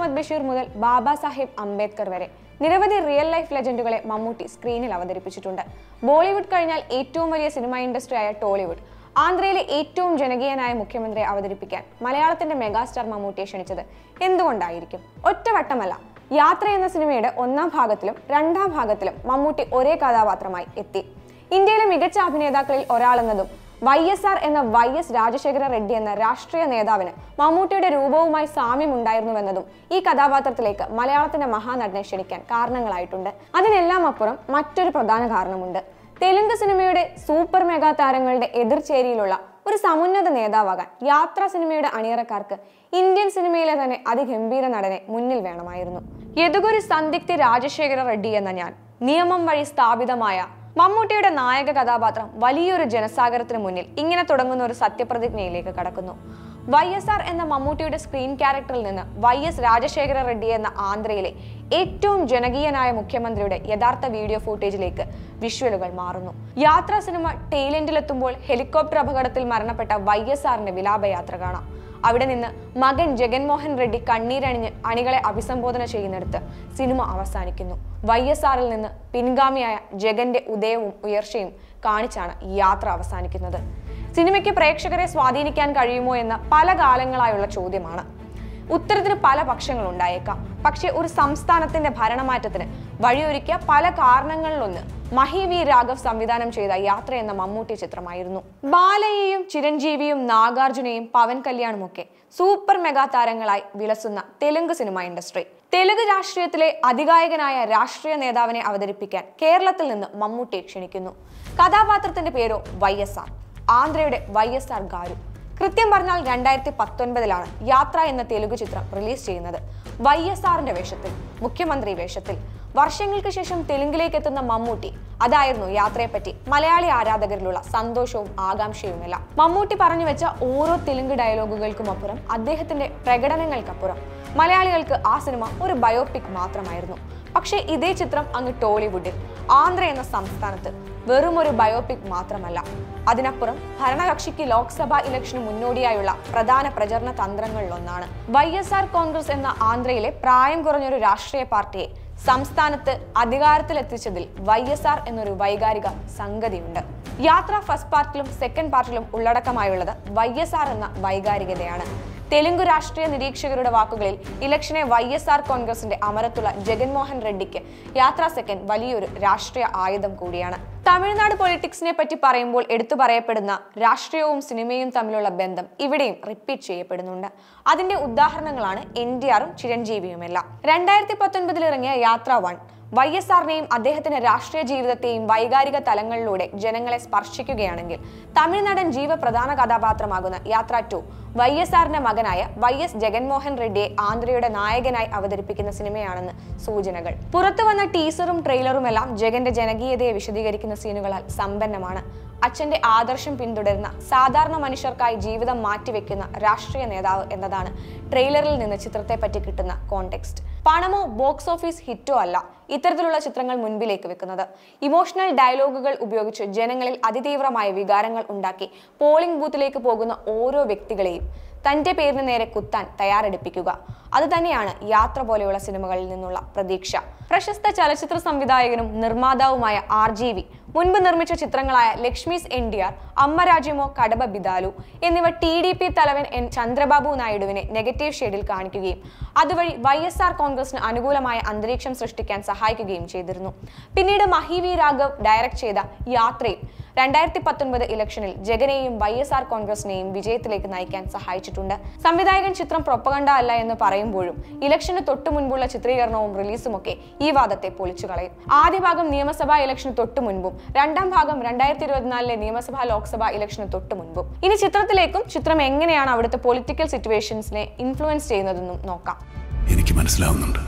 മുഹമ്മദ് ബഷീർ മുതൽ ബാബാ സാഹിബ് അംബേദ്കർ വരെ നിരവധി റിയൽ ലൈഫ് ലെജൻഡുകളെ മമ്മൂട്ടി സ്ക്രീനിൽ അവതരിപ്പിച്ചിട്ടുണ്ട് ബോളിവുഡ് കഴിഞ്ഞാൽ ഏറ്റവും വലിയ സിനിമാ ഇൻഡസ്ട്രിയായ ടോളിവുഡ് ആന്ധ്രയിലെ ഏറ്റവും ജനകീയനായ മുഖ്യമന്ത്രിയെ അവതരിപ്പിക്കാൻ മലയാളത്തിന്റെ മെഗാസ്റ്റാർ മമ്മൂട്ടിയെ ക്ഷണിച്ചത് എന്തുകൊണ്ടായിരിക്കും ഒറ്റവട്ടമല്ല യാത്ര എന്ന സിനിമയുടെ ഒന്നാം ഭാഗത്തിലും രണ്ടാം ഭാഗത്തിലും മമ്മൂട്ടി ഒരേ കഥാപാത്രമായി എത്തി ഇന്ത്യയിലെ മികച്ച അഭിനേതാക്കളിൽ ഒരാളെന്നതും വൈ എസ് ആർ എന്ന വൈ എസ് രാജശേഖര റെഡ്ഡി എന്ന രാഷ്ട്രീയ നേതാവിന് മമ്മൂട്ടിയുടെ രൂപവുമായി സാമ്യമുണ്ടായിരുന്നുവെന്നതും ഈ കഥാപാത്രത്തിലേക്ക് മലയാളത്തിന്റെ മഹാനടനെ ക്ഷണിക്കാൻ കാരണങ്ങളായിട്ടുണ്ട് അതിനെല്ലാം അപ്പുറം മറ്റൊരു പ്രധാന കാരണമുണ്ട് തെലുങ്ക് സിനിമയുടെ സൂപ്പർ മെഗാ താരങ്ങളുടെ എതിർചേരിയിലുള്ള ഒരു സമുന്നത നേതാവാകാൻ യാത്രാ സിനിമയുടെ അണിയറക്കാർക്ക് ഇന്ത്യൻ സിനിമയിലെ തന്നെ അതിഗംഭീര നടനെ മുന്നിൽ വേണമായിരുന്നു യദുഗുരു സന്ദിഗ്ധി രാജശേഖര റെഡ്ഡി എന്ന ഞാൻ നിയമം വഴി സ്ഥാപിതമായ മമ്മൂട്ടിയുടെ നായക കഥാപാത്രം വലിയൊരു ജനസാഗരത്തിന് മുന്നിൽ ഇങ്ങനെ തുടങ്ങുന്ന ഒരു സത്യപ്രതിജ്ഞയിലേക്ക് കടക്കുന്നു വൈ എസ് ആർ എന്ന മമ്മൂട്ടിയുടെ സ്ക്രീൻ ക്യാരക്ടറിൽ നിന്ന് വൈ എസ് രാജശേഖര റെഡ്ഡി എന്ന ആന്ധ്രയിലെ ഏറ്റവും ജനകീയനായ മുഖ്യമന്ത്രിയുടെ യഥാർത്ഥ വീഡിയോ ഫൂട്ടേജിലേക്ക് വിഷ്വലുകൾ മാറുന്നു യാത്രാ സിനിമ ടെയിലെൻഡിലെത്തുമ്പോൾ ഹെലികോപ്റ്റർ അപകടത്തിൽ മരണപ്പെട്ട വൈ എസ് ആറിന്റെ വിലാപയാത്ര കാണാം അവിടെ നിന്ന് മകൻ ജഗൻമോഹൻ റെഡ്ഡി കണ്ണീരണിഞ്ഞ് അണികളെ അഭിസംബോധന ചെയ്യുന്നിടത്ത് സിനിമ അവസാനിക്കുന്നു വൈ എസ് ആറിൽ നിന്ന് പിൻഗാമിയായ ജഗന്റെ ഉദയവും ഉയർച്ചയും കാണിച്ചാണ് ഈ യാത്ര അവസാനിക്കുന്നത് സിനിമയ്ക്ക് പ്രേക്ഷകരെ സ്വാധീനിക്കാൻ കഴിയുമോ എന്ന പല കാലങ്ങളായുള്ള ചോദ്യമാണ് ഉത്തരത്തിന് പല പക്ഷങ്ങളുണ്ടായേക്കാം പക്ഷേ ഒരു സംസ്ഥാനത്തിന്റെ ഭരണമാറ്റത്തിന് വഴിയൊരുക്കിയ പല കാരണങ്ങളിലൊന്ന് മഹി വി രാഘവ് സംവിധാനം ചെയ്ത യാത്ര എന്ന മമ്മൂട്ടി ചിത്രമായിരുന്നു ബാലയെയും ചിരഞ്ജീവിയും നാഗാർജുനയും പവൻ കല്യാണും ഒക്കെ സൂപ്പർ മെഗാ താരങ്ങളായി വിലസുന്ന തെലുങ്ക് സിനിമ ഇൻഡസ്ട്രി തെലുങ്ക് രാഷ്ട്രീയത്തിലെ അതികായകനായ രാഷ്ട്രീയ നേതാവിനെ അവതരിപ്പിക്കാൻ കേരളത്തിൽ നിന്ന് മമ്മൂട്ടിയെ ക്ഷണിക്കുന്നു കഥാപാത്രത്തിന്റെ പേരോ വൈ എസ് ആർ ആന്ധ്രയുടെ വൈ എസ് ആർ ഗാരു കൃത്യം പറഞ്ഞാൽ രണ്ടായിരത്തി പത്തൊൻപതിലാണ് യാത്ര എന്ന തെലുഗു ചിത്രം റിലീസ് ചെയ്യുന്നത് വൈ എസ് ആറിന്റെ വേഷത്തിൽ മുഖ്യമന്ത്രി വേഷത്തിൽ വർഷങ്ങൾക്ക് ശേഷം തെലുങ്കിലേക്ക് എത്തുന്ന മമ്മൂട്ടി അതായിരുന്നു യാത്രയെപ്പറ്റി മലയാളി ആരാധകരിലുള്ള സന്തോഷവും ആകാംക്ഷയുമെല്ലാം മമ്മൂട്ടി പറഞ്ഞു വെച്ച ഓരോ തെലുങ്ക് ഡയലോഗുകൾക്കും അപ്പുറം അദ്ദേഹത്തിന്റെ പ്രകടനങ്ങൾക്കപ്പുറം മലയാളികൾക്ക് ആ സിനിമ ഒരു ബയോപിക് മാത്രമായിരുന്നു പക്ഷേ ഇതേ ചിത്രം അങ്ങ് ടോളിവുഡിൽ ആന്ധ്ര എന്ന സംസ്ഥാനത്ത് വെറും ഒരു ബയോപിക് മാത്രമല്ല അതിനപ്പുറം ഭരണകക്ഷിക്ക് ലോക്സഭാ ഇലക്ഷന് മുന്നോടിയായുള്ള പ്രധാന പ്രചരണ തന്ത്രങ്ങളിലൊന്നാണ് വൈ എസ് ആർ കോൺഗ്രസ് എന്ന ആന്ധ്രയിലെ പ്രായം കുറഞ്ഞൊരു രാഷ്ട്രീയ പാർട്ടിയെ സംസ്ഥാനത്ത് അധികാരത്തിലെത്തിച്ചതിൽ വൈ എസ് ആർ എന്നൊരു വൈകാരിക സംഗതിയുണ്ട് യാത്ര ഫസ്റ്റ് പാർട്ടിലും സെക്കൻഡ് പാർട്ടിലും ഉള്ളടക്കമായുള്ളത് വൈ എസ് ആർ എന്ന വൈകാരികതയാണ് തെലുങ്ക് രാഷ്ട്രീയ നിരീക്ഷകരുടെ വാക്കുകളിൽ ഇലക്ഷനെ വൈ എസ് ആർ കോൺഗ്രസിന്റെ അമരത്തുള്ള ജഗൻമോഹൻ റെഡ്ഡിക്ക് യാത്രാ സെക്കൻഡ് വലിയൊരു രാഷ്ട്രീയ ആയുധം കൂടിയാണ് തമിഴ്നാട് പൊളിറ്റിക്സിനെ പറ്റി പറയുമ്പോൾ എടുത്തു പറയപ്പെടുന്ന രാഷ്ട്രീയവും സിനിമയും തമ്മിലുള്ള ബന്ധം ഇവിടെയും റിപ്പീറ്റ് ചെയ്യപ്പെടുന്നുണ്ട് അതിന്റെ ഉദാഹരണങ്ങളാണ് എൻ ഡി ആറും ചിരഞ്ജീവിയുമെല്ലാം രണ്ടായിരത്തി പത്തൊൻപതിൽ ഇറങ്ങിയ യാത്ര വൺ വൈ എസ് ആറിനെയും അദ്ദേഹത്തിന്റെ രാഷ്ട്രീയ ജീവിതത്തെയും വൈകാരിക തലങ്ങളിലൂടെ ജനങ്ങളെ സ്പർശിക്കുകയാണെങ്കിൽ തമിഴ്നാടൻ ജീവ പ്രധാന കഥാപാത്രമാകുന്ന യാത്ര ടു വൈ എസ് ആറിന്റെ മകനായ വൈ എസ് ജഗൻമോഹൻ റെഡ്ഡിയെ ആന്ധ്രയുടെ നായകനായി അവതരിപ്പിക്കുന്ന സിനിമയാണെന്ന് സൂചനകൾ പുറത്തു വന്ന ടീസറും ട്രെയിലറുമെല്ലാം ജഗന്റെ ജനകീയതയെ വിശദീകരിക്കുന്ന സീനുകളാൽ സമ്പന്നമാണ് അച്ഛന്റെ ആദർശം പിന്തുടരുന്ന സാധാരണ മനുഷ്യർക്കായി ജീവിതം മാറ്റിവെക്കുന്ന രാഷ്ട്രീയ നേതാവ് എന്നതാണ് ട്രെയിലറിൽ നിന്ന് ചിത്രത്തെ പറ്റി കിട്ടുന്ന കോണ്ടെക്സ്റ്റ് പണമോ ബോക്സ് ഓഫീസ് ഹിറ്റോ അല്ല ഇത്തരത്തിലുള്ള ചിത്രങ്ങൾ മുൻപിലേക്ക് വെക്കുന്നത് ഇമോഷണൽ ഡയലോഗുകൾ ഉപയോഗിച്ച് ജനങ്ങളിൽ അതിതീവ്രമായ വികാരങ്ങൾ ഉണ്ടാക്കി പോളിംഗ് ബൂത്തിലേക്ക് പോകുന്ന ഓരോ വ്യക്തികളെയും തന്റെ പേരിന് നേരെ കുത്താൻ തയ്യാറെടുപ്പിക്കുക അത് തന്നെയാണ് യാത്ര പോലെയുള്ള സിനിമകളിൽ നിന്നുള്ള പ്രതീക്ഷ പ്രശസ്ത ചലച്ചിത്ര സംവിധായകനും നിർമ്മാതാവുമായ ആർ ജി വി മുൻപ് നിർമ്മിച്ച ചിത്രങ്ങളായ Lakshmi's N T R Amma Rajyamlo Kadapa Biddalu എന്നിവ ടി ഡി പി തലവൻ എൻ ചന്ദ്രബാബു നായിഡുവിനെ നെഗറ്റീവ് ഷെയ്ഡിൽ കാണിക്കുകയും അതുവഴി വൈ എസ് ആർ കോൺഗ്രസിന് അനുകൂലമായ അന്തരീക്ഷം സൃഷ്ടിക്കാൻ സഹായിക്കുകയും ചെയ്തിരുന്നു പിന്നീട് മഹി വി രാഘവ് ഡയറക്ട് ചെയ്ത യാത്രയിൽ രണ്ടായിരത്തി പത്തൊൻപത് ഇലക്ഷനിൽ ജഗനെയും വൈ എസ് ആർ കോൺഗ്രസിനെയും വിജയത്തിലേക്ക് നയിക്കാൻ സഹായിച്ചിട്ടുണ്ട് സംവിധായകൻ ചിത്രം പ്രൊപ്പകണ്ട അല്ല എന്ന് പറയുമ്പോഴും ഇലക്ഷന് തൊട്ടു മുൻപുള്ള ചിത്രീകരണവും റിലീസുമൊക്കെ ഈ വാദത്തെ പൊളിച്ചു കളയും ആദ്യ ഭാഗം നിയമസഭാ ഇലക്ഷന് തൊട്ടു മുൻപും രണ്ടാം ഭാഗം രണ്ടായിരത്തി ഇരുപത്തിനാലിലെ നിയമസഭാ ലോക്സഭാ ഇലക്ഷന് തൊട്ടു മുൻപും ഇനി ചിത്രത്തിലേക്കും ചിത്രം എങ്ങനെയാണ് അവിടുത്തെ പൊളിറ്റിക്കൽ സിറ്റുവേഷൻസിനെ ഇൻഫ്ലുവൻസ് ചെയ്യുന്നതെന്നും നോക്കാം എനിക്ക് മനസ്സിലാവുന്നുണ്ട്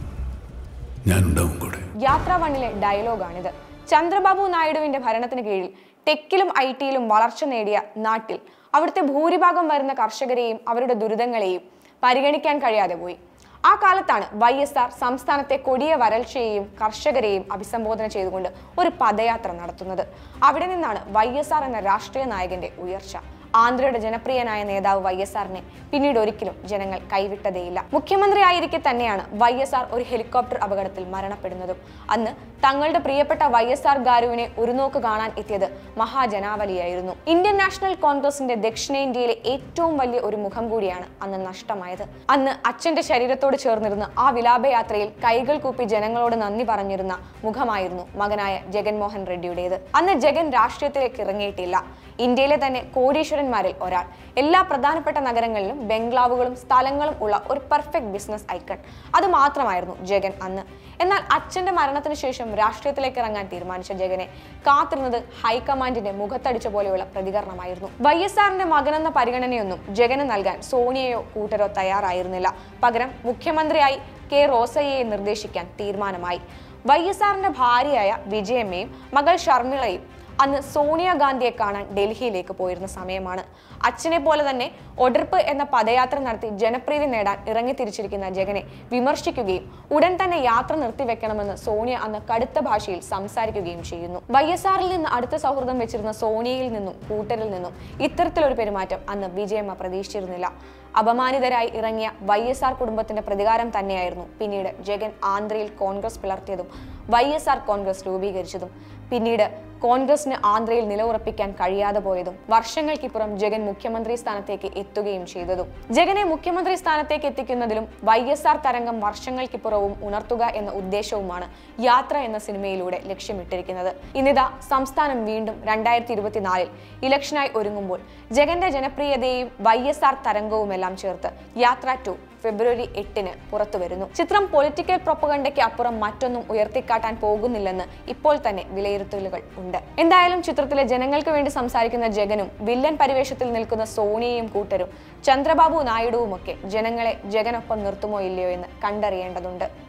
ഞാനുണ്ടാവും കൂടെ യാത്രാ വണ്ണിലെ ഡയലോഗാണിത് ചന്ദ്രബാബു നായിഡുവിന്റെ ഭരണത്തിന് കീഴിൽ ടെക്കിലും ഐ ടിയിലും വളർച്ച നേടിയ നാട്ടിൽ അവിടുത്തെ ഭൂരിഭാഗം വരുന്ന കർഷകരെയും അവരുടെ ദുരിതങ്ങളെയും പരിഗണിക്കാൻ കഴിയാതെ പോയി ആ കാലത്താണ് വൈ എസ് ആർ സംസ്ഥാനത്തെ കൊടിയ വരൾച്ചയെയും കർഷകരെയും അഭിസംബോധന ചെയ്തുകൊണ്ട് ഒരു പദയാത്ര നടത്തുന്നത് അവിടെ നിന്നാണ് വൈ എസ് ആർ എന്ന രാഷ്ട്രീയ നായകന്റെ ഉയർച്ച ആന്ധ്രയുടെ ജനപ്രിയനായ നേതാവ് വൈ എസ് ആറിനെ പിന്നീട് ഒരിക്കലും ജനങ്ങൾ കൈവിട്ടതേയില്ല മുഖ്യമന്ത്രി ആയിരിക്കെ തന്നെയാണ് വൈ എസ് ആർ ഒരു ഹെലികോപ്റ്റർ അപകടത്തിൽ മരണപ്പെടുന്നതും അന്ന് തങ്ങളുടെ പ്രിയപ്പെട്ട വൈ എസ് ആർ ഗാരുവിനെ ഒരു നോക്ക് കാണാൻ എത്തിയത് മഹാജനാവലിയായിരുന്നു ഇന്ത്യൻ നാഷണൽ കോൺഗ്രസിന്റെ ദക്ഷിണേന്ത്യയിലെ ഏറ്റവും വലിയ ഒരു മുഖം കൂടിയാണ് അന്ന് നഷ്ടമായത് അന്ന് അച്ഛന്റെ ശരീരത്തോട് ചേർന്നിരുന്ന ആ വിലാപയാത്രയിൽ കൈകൾ കൂപ്പി ജനങ്ങളോട് നന്ദി പറഞ്ഞിരുന്ന മുഖമായിരുന്നു മകനായ ജഗൻമോഹൻ റെഡ്ഡിയുടേത് അന്ന് ജഗൻ രാഷ്ട്രീയത്തിലേക്ക് ഇറങ്ങിയിട്ടില്ല ഇന്ത്യയിലെ തന്നെ കോടീശ്വരന്മാരിൽ ഒരാൾ എല്ലാ പ്രധാനപ്പെട്ട നഗരങ്ങളിലും ബംഗ്ലാവുകളും സ്ഥലങ്ങളും ഉള്ള ഒരു പെർഫെക്റ്റ് ബിസിനസ് ഐക്കൺ അത് മാത്രമായിരുന്നു ജഗൻ അന്ന് എന്നാൽ അച്ഛന്റെ മരണത്തിന് ശേഷം രാഷ്ട്രീയത്തിലേക്ക് ഇറങ്ങാൻ തീരുമാനിച്ച ജഗനെ കാത്തിരുന്നത് ഹൈക്കമാൻഡിന്റെ മുഖത്തടിച്ച പോലെയുള്ള പ്രതികരണമായിരുന്നു വൈ എസ് ആറിന്റെ മകനെന്ന പരിഗണനയൊന്നും ജഗന് നൽകാൻ സോണിയയോ കൂട്ടരോ തയ്യാറായിരുന്നില്ല പകരം മുഖ്യമന്ത്രിയായി കെ റോസയ്യയെ നിർദ്ദേശിക്കാൻ തീരുമാനമായി വൈ എസ് ആറിന്റെ ഭാര്യയായ വിജയമ്മയും മകൾ ഷർമിളയും അന്ന് സോണിയാഗാന്ധിയെ കാണാൻ ഡൽഹിയിലേക്ക് പോയിരുന്ന സമയമാണ് അച്ഛനെ പോലെ തന്നെ ഒഡിർപ്പ് എന്ന പദയാത്ര നടത്തി ജനപ്രീതി നേടാൻ ഇറങ്ങി തിരിച്ചിരിക്കുന്ന ജഗനെ വിമർശിക്കുകയും ഉടൻ തന്നെ യാത്ര നിർത്തിവെക്കണമെന്ന് സോണിയ അന്ന് കടുത്ത ഭാഷയിൽ സംസാരിക്കുകയും ചെയ്യുന്നു വൈ എസ് ആറിൽ നിന്ന് അടുത്ത സൗഹൃദം വെച്ചിരുന്ന സോണിയയിൽ നിന്നും കൂട്ടരിൽ നിന്നും ഇത്തരത്തിലൊരു പെരുമാറ്റം അന്ന് വിജയമ്മ പ്രതീക്ഷിച്ചിരുന്നില്ല അപമാനിതരായി ഇറങ്ങിയ വൈ എസ് ആർ കുടുംബത്തിന്റെ പ്രതികാരം തന്നെയായിരുന്നു പിന്നീട് ജഗൻ ആന്ധ്രയിൽ കോൺഗ്രസ് പിളർത്തിയതും വൈ എസ് ആർ കോൺഗ്രസ് രൂപീകരിച്ചതും പിന്നീട് കോൺഗ്രസിന് ആന്ധ്രയിൽ നിലയുറപ്പിക്കാൻ കഴിയാതെ പോയതും വർഷങ്ങൾക്കിപ്പുറം ജഗൻ മുഖ്യമന്ത്രി സ്ഥാനത്തേക്ക് എത്തുകയും ചെയ്തതും ജഗനെ മുഖ്യമന്ത്രി സ്ഥാനത്തേക്ക് എത്തിക്കുന്നതിലും വൈ എസ് ആർ തരംഗം വർഷങ്ങൾക്കിപ്പുറവും ഉണർത്തുക എന്ന ഉദ്ദേശവുമാണ് യാത്ര എന്ന സിനിമയിലൂടെ ലക്ഷ്യമിട്ടിരിക്കുന്നത് ഇന്നിതാ സംസ്ഥാനം വീണ്ടും രണ്ടായിരത്തി ഇരുപത്തിനാലിൽ ഇലക്ഷനായി ഒരുങ്ങുമ്പോൾ ജഗന്റെ ജനപ്രിയതയും വൈ എസ് ആർ തരംഗവുമെല്ലാം ചേർത്ത് യാത്ര ടു ഫെബ്രുവരി എട്ടിന് പുറത്തു വരുന്നു ചിത്രം പൊളിറ്റിക്കൽ പ്രൊപ്പഗണ്ടയ്ക്ക് അപ്പുറം മറ്റൊന്നും ഉയർത്തിക്കാട്ടാൻ പോകുന്നില്ലെന്ന് ഇപ്പോൾ തന്നെ വിലയിരുത്തലുകൾ ഉണ്ട് എന്തായാലും ചിത്രത്തിലെ ജനങ്ങൾക്ക് വേണ്ടി സംസാരിക്കുന്ന ജഗനും വില്ലൻ പരിവേഷത്തിൽ നിൽക്കുന്ന സോണിയയും കൂട്ടരും ചന്ദ്രബാബു നായിഡുവുമൊക്കെ ജനങ്ങളെ ജഗനൊപ്പം നിർത്തുമോ ഇല്ലയോ എന്ന് കണ്ടറിയേണ്ടതുണ്ട്